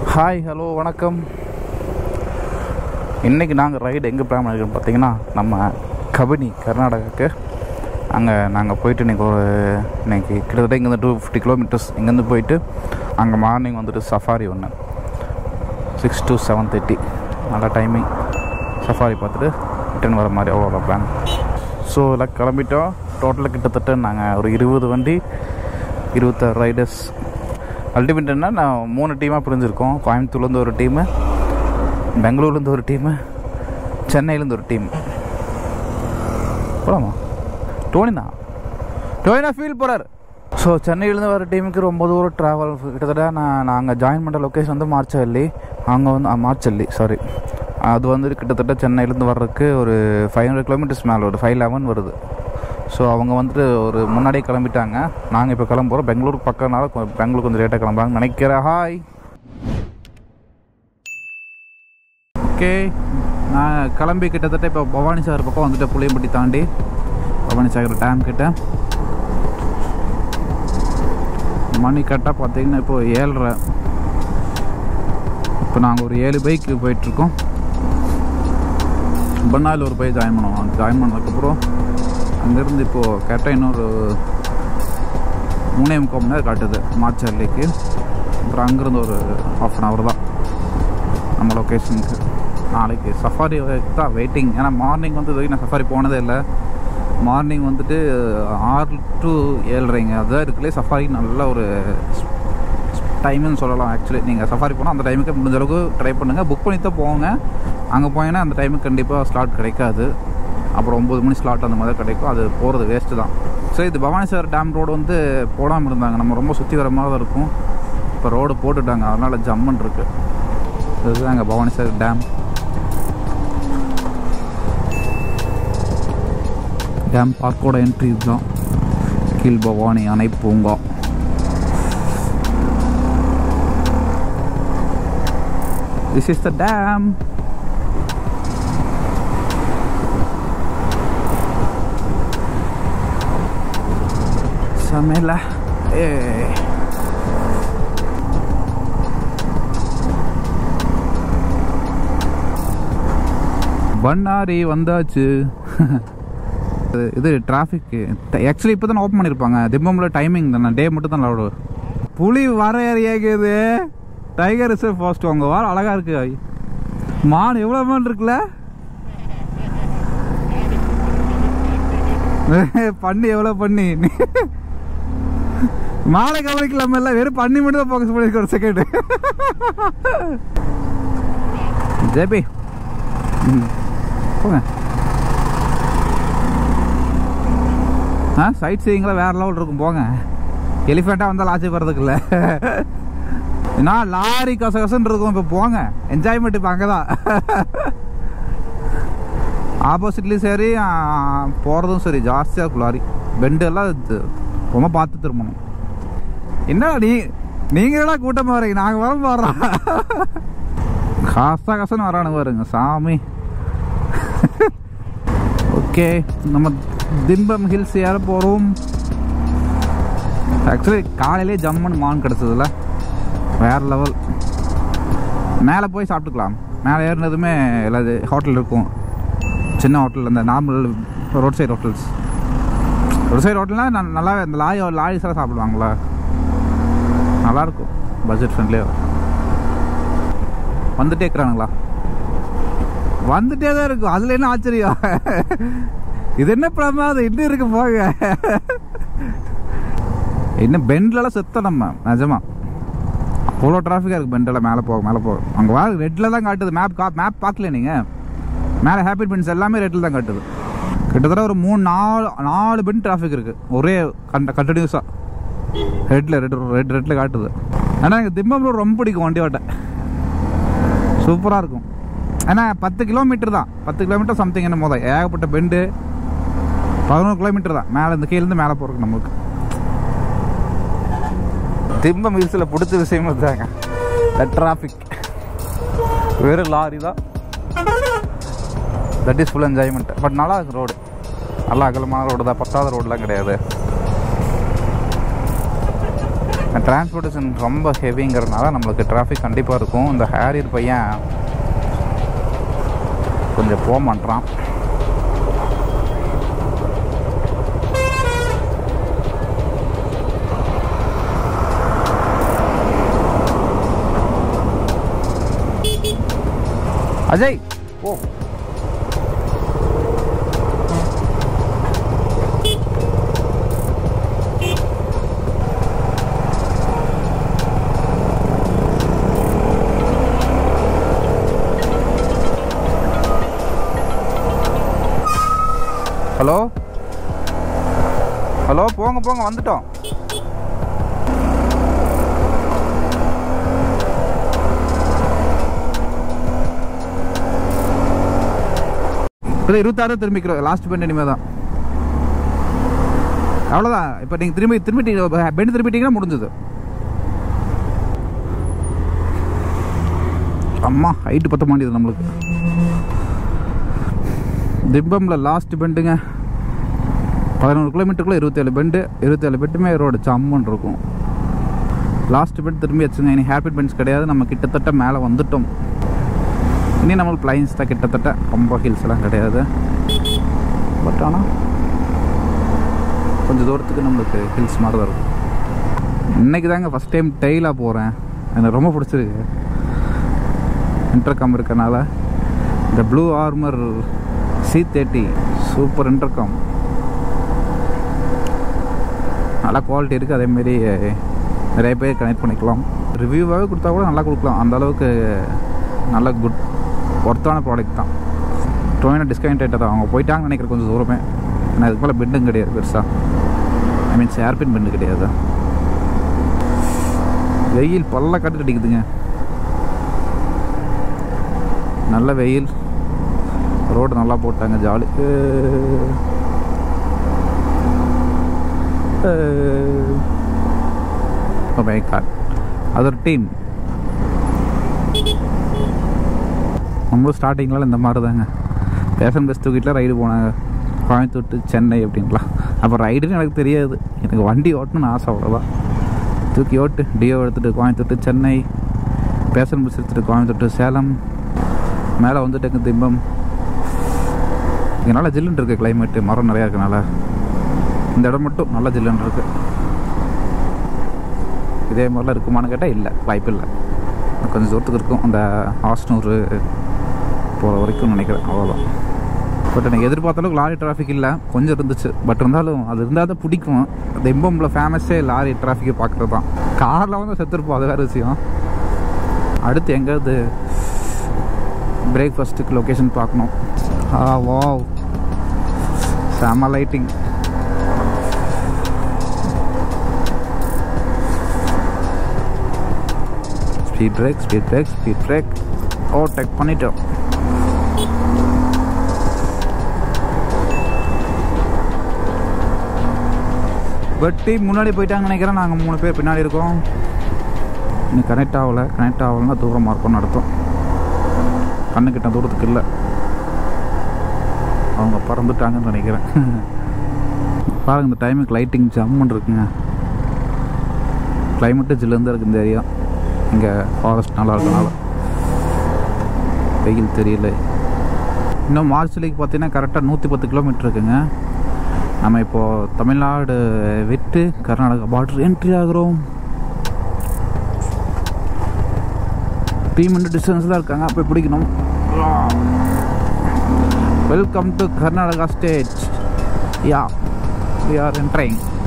Hi hello வணக்கம் இன்றைக்கி நாங்கள் ரைடு எங்கே பிளான் பண்ணியிருக்கோம் பார்த்தீங்கன்னா நம்ம கபினி கர்நாடகாவுக்கு அங்கே நாங்கள் போயிட்டு இன்றைக்கி ஒரு இன்னைக்கு கிட்டத்தட்ட இங்கேருந்து டூ ஃபிஃப்டி கிலோமீட்டர்ஸ் இங்கேருந்து போயிட்டு அங்கே மார்னிங் வந்துட்டு சஃபாரி ஒன்று சிக்ஸ் டு செவன் தேர்ட்டி நல்ல டைமிங் சஃபாரி பார்த்துட்டு ரிட்டர்ன் வர மாதிரி அவ்வளோ பிளான் ஸோ எல்லாம் கிளம்பிட்டோம் டோட்டலாக கிட்டத்தட்ட நாங்கள் ஒரு இருபது வண்டி இருபத்தாறு ரைடர்ஸ் அல்டிமேட் என்ன நான் மூணு டீமாக பிரிஞ்சிருக்கோம் கோயம்புத்தூர்லேருந்து ஒரு டீமு பெங்களூர்லேருந்து ஒரு டீமு சென்னையிலேருந்து ஒரு டீம் போலாமா டோனினா டோனினா ஃபீல் போகிறார் ஸோ சென்னையிலேருந்து வர டீமுக்கு ரொம்ப தூரம் ட்ராவல் கிட்டத்தட்ட நான் நாங்கள் ஜாயின் பண்ணுற லொக்கேஷன் வந்து மார்ச்சல்லி அங்கே வந்து மார்ச்சல்லி சாரி அது வந்து கிட்டத்தட்ட சென்னையிலேருந்து வர்றதுக்கு ஒரு ஃபைவ் ஹண்ட்ரட் கிலோமீட்டர்ஸ் மேலே ஒரு ஃபைவ் லெவன் வருது ஸோ அவங்க வந்துட்டு ஒரு முன்னாடியே கிளம்பிட்டாங்க நாங்கள் இப்போ கிளம்புறோம் பெங்களூருக்கு பக்கம்னால கொ- பெங்களூர் கொஞ்சம் லேட்டாக கிளம்புறாங்க நினைக்கிறேன் ஹாய் ஓகே நான் கிளம்பி கிட்டத்தட்ட இப்போ பவானி சாகர் பக்கம் வந்துட்டு புளியம்பட்டி தாண்டி பவானி சாகர் டேம் கிட்ட மணி கரெக்டாக பார்த்தீங்கன்னா இப்போ ஏழ்ரை இப்போ நாங்கள் ஒரு ஏழு பைக்கு போயிட்டுருக்கோம் பண்ணாயில் ஒரு பைக் ஜாயின் பண்ணுவோம் ஜாயின் பண்ணதுக்கப்புறம் அங்கேருந்து இப்போது கரெக்டாக இன்னொரு மூணே முக்கால் மணி நேரம் காட்டுது மாச்சர்லேக்கு அப்புறம் அங்கேருந்து ஒரு ஆஃப் அன் ஹவர் தான் நம்ம லொக்கேஷனுக்கு நாளைக்கு சஃபாரி தான் வெயிட்டிங் ஏன்னா மார்னிங் வந்து இது வரைக்கும் நான் சஃபாரி போனதே இல்லை மார்னிங் வந்துட்டு ஆறு டு ஏழ்ரைங்க அதுதான் இருக்குல்லே சஃபாரி நல்ல ஒரு டைம்னு சொல்லலாம் ஆக்சுவலி நீங்கள் சஃபாரி போனால் அந்த டைமுக்கு முடிஞ்ச அளவுக்கு ட்ரை பண்ணுங்கள் புக் பண்ணி தான் போங்க அங்கே போனீங்கன்னா அந்த டைமுக்கு கண்டிப்பாக ஸ்லாட் கிடைக்காது அப்புறம் ஒம்பது மணி ஸ்லாட் அந்த மாதிரி தான் கிடைக்கும் அது போகிறது வேஸ்ட்டு தான் சரி இது பவானி சாகர் டேம் ரோடு வந்து போடாமல் இருந்தாங்க நம்ம ரொம்ப சுற்றி வர மாதிரி தான் இருக்கும் இப்போ ரோடு போட்டுட்டாங்க அதனால் ஜம்மன் இருக்கு இதுதாங்க பவானி சாகர் டேம் டேம் பார்க்கோட என்ட்ரி இதுதான் கீழ் பவானி அணை பூங்கா This is the dam. Samela. Eh. Bannari வந்தாச்சு இது- இது டிராஃபிக்கு ஆக்சுவலி இப்போ தான் ஓப்பன் பண்ணியிருப்பாங்க திம்பமில் டைமிங் தானே டே மட்டும் தான் லவுடு புலி வர ஏரியாக்குது டைகர் ரிசர்வ் ஃபாஸ்ட் உங்க வாரம் அழகா இருக்கு மான் எவ்வளோ மான் இருக்குல்ல பண்ணி எவ்வளோ பண்ணி மாலை கவனிக்கலாம இல்ல வெறும் பண்ணி மட்டும் தான் ஃபோக்கஸ் பண்ணிருக்க ஒரு செகண்ட் ஜேபி ம். போங்க ஆ சைட் சீயிங்லாம் வேற லெவல் இருக்கும் போங்க எலிஃபெண்ட்டாக வந்தால் ஆச்சரியப்படுறதுக்கு இல்லை நான் லாரி கசகசன்னு இருக்கும் இப்போ போங்க என்ஜாய்மெண்ட் இப்போ அங்கே தான் ஆப்போசிட்லேயும் சரி ஆ, போகிறதும் சரி ஜாஸ்தியாக இருக்கும் லாரி பெண்டு எல்லாம் இது ரொம்ப பார்த்து திரும்பணும் என்னடா நீ நீங்கள் எல்லாம் கூட்டமாக வரீங்க நாங்கள் வர போடுறோம் காசா கசன்னு வரானு பாருங்க சாமி ஓகே நம்ம திம்பம் ஹில்ஸ் ஏற போகிறோம் ஆக்சுவலி காலையிலே ஜம்முன்னு மான் கிடச்சதுல வேற லெவல் மேலே போய் சாப்பிட்டுக்கலாம் மேலே ஏறினதுமே எல்லாது ஹோட்டல் இருக்கும் சின்ன ஹோட்டல் அந்த normal road side hotels road side ஹோட்டல்னால் நான் நல்லா இந்த லாரி லாரிஸ் எல்லாம் சாப்பிடுவாங்களா நல்லாயிருக்கும் பட்ஜெட் ஃப்ரெண்ட்லியாக வந்துட்டே இருக்கிறானுங்களா வந்துட்டே தான் இருக்கும் அதில் என்ன ஆச்சரியம் இது என்ன பிரமாதம் இன்னும் இருக்கு போங்க இன்னும் பெண்ட்லலாம் செத்த நம்ம நிஜமா அவ்வளோ டிராஃபிக்காக இருக்குது பெண்டில் மேலே போக மேலே போக அங்கே வா ரெட்டில் தான் காட்டுது மேப் கா மேப் பார்க்கல நீங்கள் மேலே ஹாப்பி பென்ஸ் எல்லாமே ரெட்டில் தான் காட்டுது கிட்டத்தட்ட ஒரு மூணு நாலு நாலு பென் டிராஃபிக் இருக்குது ஒரே கண்ட கண்டினியூஸாக ரெட்டில் ரெட் ரெட் ரெட்டில் காட்டுது ஆனால் எனக்கு திம்பம் road ரொம்ப பிடிக்கும் வண்டி ஓட்ட சூப்பராக இருக்கும் ஏன்னா பத்து கிலோமீட்டர் தான் பத்து கிலோமீட்டர் சம்திங் என்ன மோத ஏகப்பட்ட பெண்டு பதினோரு கிலோமீட்டர் தான் மேலே இந்த கீழேருந்து மேலே போகிறதுக்கு நமக்கு திம்பம் ஹில்ஸில் பிடிச்ச விஷயம் தாங்க இந்த டிராஃபிக் வெறும் லாரி தான் that is full enjoyment but நல்லா இருக்கு ரோடு நல்லா அகலமான ரோடு தான் பத்தாத ரோடுலாம் கிடையாது டிரான்ஸ்போர்ட்டேஷன் ரொம்ப ஹெவிங்கிறதுனால நம்மளுக்கு டிராஃபிக் கண்டிப்பாக இருக்கும் இந்த ஹேரியர் பையன் கொஞ்சம் போக மாட்டான் அஜய் ஓ ஹலோ ஹலோ போங்க போங்க வந்துட்டோம் இப்போ இருபத்தாறு திரும்பிக்கிறோம் லாஸ்ட் பெண்ட் இனிமேல் தான் அவ்வளோதான் இப்போ நீங்கள் திரும்பி திரும்பிட்டீங்க பெண்ட் திரும்பிட்டீங்கன்னா முடிஞ்சது அம்மா ஹைட்டு பத்த மாட்டேது நம்மளுக்கு திம்பமில் லாஸ்ட் பெண்டுங்க பதினோரு கிலோமீட்டருக்குள்ளே இருபத்தேழு பெண்டு இருபத்தேழு பெண்டுமே ரோடு சம்மன் இருக்கும் லாஸ்ட் பெண்ட் திரும்பி வச்சுங்க இனி ஹேர்பிட் பெண்ட்ஸ் கிடையாது நம்ம கிட்டத்தட்ட மேலே வந்துட்டோம் இனி நம்மளுக்கு பிளைன்ஸ் தான் கிட்டத்தட்ட ரொம்ப ஹில்ஸ் எல்லாம் கிடையாது பட் ஆனால் கொஞ்சம் தூரத்துக்கு நம்மளுக்கு ஹில்ஸ் மாதிரி தான் இருக்கும் இன்னைக்கு தாங்க ஃபஸ்ட் டைம் டெய்லாக போகிறேன் எனக்கு ரொம்ப பிடிச்சிருக்கு இன்டர்காம் இருக்கனால இந்த blue armour C thirty super intercom நல்லா குவாலிட்டி இருக்குது அதேமாரி நிறைய பேர் கனெக்ட் பண்ணிக்கலாம் ரிவ்யூவாகவே கொடுத்தா கூட நல்லா கொடுக்கலாம் அந்த அளவுக்கு நல்ல குட் ஒர்த்தான ப்ராடக்ட் தான் டொயினா டிஸ்கவுண்ட் ரேட்டை தான் அவங்க போயிட்டாங்கன்னு நினைக்கிற கொஞ்சம் தூரமே ஏன்னா இதுக்கு மேலே பெண்டும் கிடையாது பெருசாக ஐ மீன்ஸ் ஏர்பின் பெண்டு கிடையாது வெயில் பல்ல கட்டு அடிக்குதுங்க நல்ல வெயில் ரோடு நல்லா போட்டாங்க ஜாலி அது ஒரு டீம் நம்மளும் ஸ்டார்டிங்கில் இந்த மாதிரி தாங்க பேஷன் பஸ் தூக்கிட்டுலாம் ரைடு போனாங்க கோயம்புத்தூர் to சென்னை அப்படின்லாம் அப்போ ரைடுன்னு எனக்கு தெரியாது எனக்கு வண்டி ஓட்டணும்னு ஆசை அவ்வளோதான் தூக்கி ஓட்டு டியோ எடுத்துகிட்டு Coimbatore to Chennai passion bus எடுத்துகிட்டு கோயம்புத்தூர் to சேலம் மேலே வந்துட்டு திம்பம் இங்கே நல்லா ஜில்லுன்னு இருக்குது கிளைமேட்டு மரம் நிறையா இருக்கனால இந்த இடம் மட்டும் நல்லா ஜில்லுன்னு இருக்கு இதே மாதிரிலாம் இருக்குமான்னு கேட்டால் இல்லை வாய்ப்பு இல்லை கொஞ்சம் தூரத்துக்கு இருக்கும் அந்த ஆஸ்னூர் போகிற வரைக்கும் நினைக்கிறேன் அவ்வளோதான் பட் எனக்கு எதிர்பார்த்த அளவுக்கு லாரி டிராஃபிக் இல்லை கொஞ்சம் இருந்துச்சு பட் இருந்தாலும் அது இருந்தால் தான் பிடிக்கும் அந்த இம்பமில் ஃபேமஸே லாரி டிராஃபிக்கை பார்க்குறது தான் காரில் வந்து செத்துருப்போம் அது வேறு விஷயம் அடுத்து எங்கேயாவது பிரேக்ஃபாஸ்ட்டுக்கு லொக்கேஷன் பார்க்கணும் ஆ வா செம lighting speed brake speed brake speed brake ஓ டெக் பண்ணிட்டோம் வெட்டி முன்னாடி போயிட்டாங்க நினைக்கிறேன் நாங்கள் மூணு பேர் பின்னாடி இருக்கோம் இன்னும் கனெக்ட் ஆகலை கனெக்ட் ஆகலைன்னா தூரமாக இருக்கும்னு அர்த்தம் கண்ணுக்கிட்ட தூரத்துக்கு இல்லை அவங்க பறந்துட்டாங்கன்னு நினைக்கிறேன் பாருங்க இந்த டைமுக்கு லைட்டிங் ஜம்முன்னு இருக்குங்க கிளைமேட்டு ஜில்லுந்து இருக்கு இந்த ஏரியா இங்கே ஃபாரஸ்ட் நல்லா இருக்கனால வெயில் தெரியல இன்னும் மார்ச்லேக்கு பார்த்தீங்கன்னா கரெக்டாக நூற்றி பத்து கிலோமீட்டர் இருக்குங்க நம்ம இப்போது தமிழ்நாடு விட்டு கர்நாடகா பார்டர் என்ட்ரி ஆகிறோம் த்ரீ மினிட் டிஸ்டன்ஸ் தான் இருக்காங்க போய் பிடிக்கணும் welcome to Karnataka state yeah we are என்ட்ரைங்